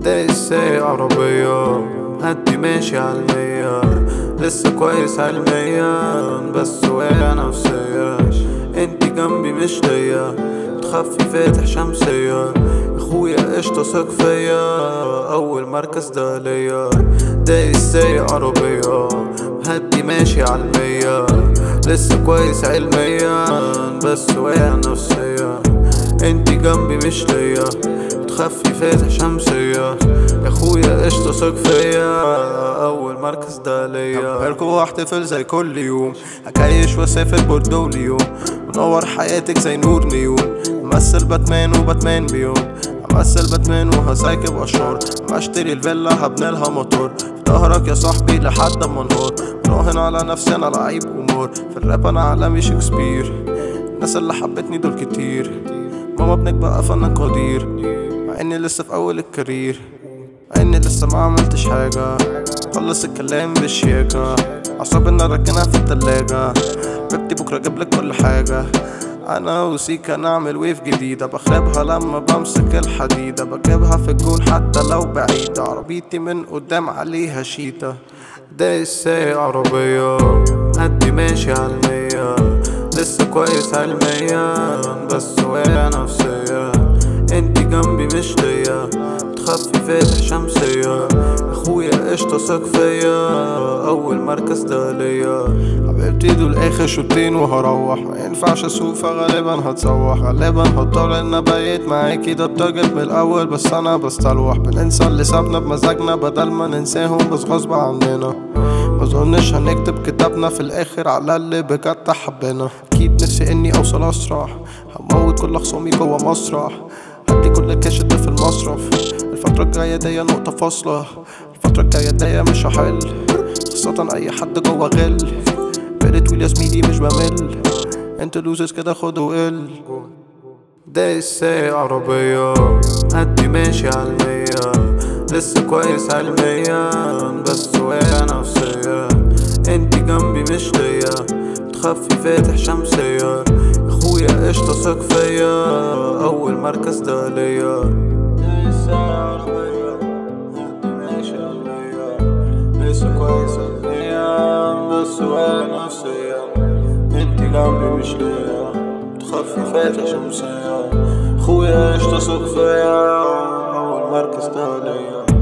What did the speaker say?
دايس سايق عربية هدي ماشي عالمية لسه كويس علميا بس واقع نفسيا انتي جنبي مش ليا بتخفي فاتح شمسية اخويا قشطة ثق فيا اول مركز ده ليا دايس سايق عربية هدي ماشي عالمية لسه كويس علميا بس واقع نفسيا انتي جنبي مش ليا بتخفي فاتح شمسية يا اخويا قشطة ثق فيا اول مركز ده ليا بركو واحتفل زي كل يوم هكيش واسافر بوردو ليوم منور حياتك زي نور نيون امثل باتمان وباتمان بيون امثل باتمان وهسايكب اشهر اما اشتري الفيلا هبنيلها موتور في ظهرك يا صاحبي لحد اما انهار راهن على نفسي انا لعيب امور في الراب انا عالمي شكسبير الناس اللي حبتني دول كتير ماما ابنك بقى فنان قدير مع اني لسه في اول الكارير مع اني لسه ما عملتش حاجة خلص الكلام بالشياكة اعصابي انا راكنها في التلاجة بكتب بكرة اجيب لك كل حاجة انا وسيكا نعمل ويف جديدة بخربها لما بمسك الحديدة بجيبها في الجون حتى لو بعيدة عربيتي من قدام عليها شيتا دايس سايق عربية هدي ماشي عالمية لسه كويس علميا بس واقع نفسيا انتي جنبي مش ليا بتخفي فاتح شمسية اخويا قشطة ثق فيا اول مركز ده ليا حبيبتي دول اخر شوطين وهروح ما ينفعش اسوق فغالبا هتسوح غالبا هضطر ان ابيت معاكي ده التارجت من الاول بس انا بستلوح بننسى اللي سابنا بمزاجنا بدل ما ننساهم بس غصب عننا مظنش هنكتب كتابنا في الاخر على اللي بجد حبينا اكيد نفسي اني اوصل اسرع هموت كل خصومي جوا مسرح هدي كل كاش ده في المصرف الفترة الجاية دي نقطة فاصلة الفترة الجاية دي مش هحل خاصة اي حد جوا غل بقيت ويل يا زميلي مش بمل انت لوزز كده خد وقل دايس سايق عربية هدي ماشي عالمية لسه كويس علميا بس واقع نفسيا انتي جنبي مش ليا بتخفي فاتح شمسية اخويا قشطة ثق فيا اول مركز ده ليا دايس سايق عربية هدي ماشي عالمية لسه كويس علميا بس واقع نفسيا انتي جنبي مش ليا بتخفي فاتح شمسية اخويا قشطة ثق فيا اول مركز ده ليا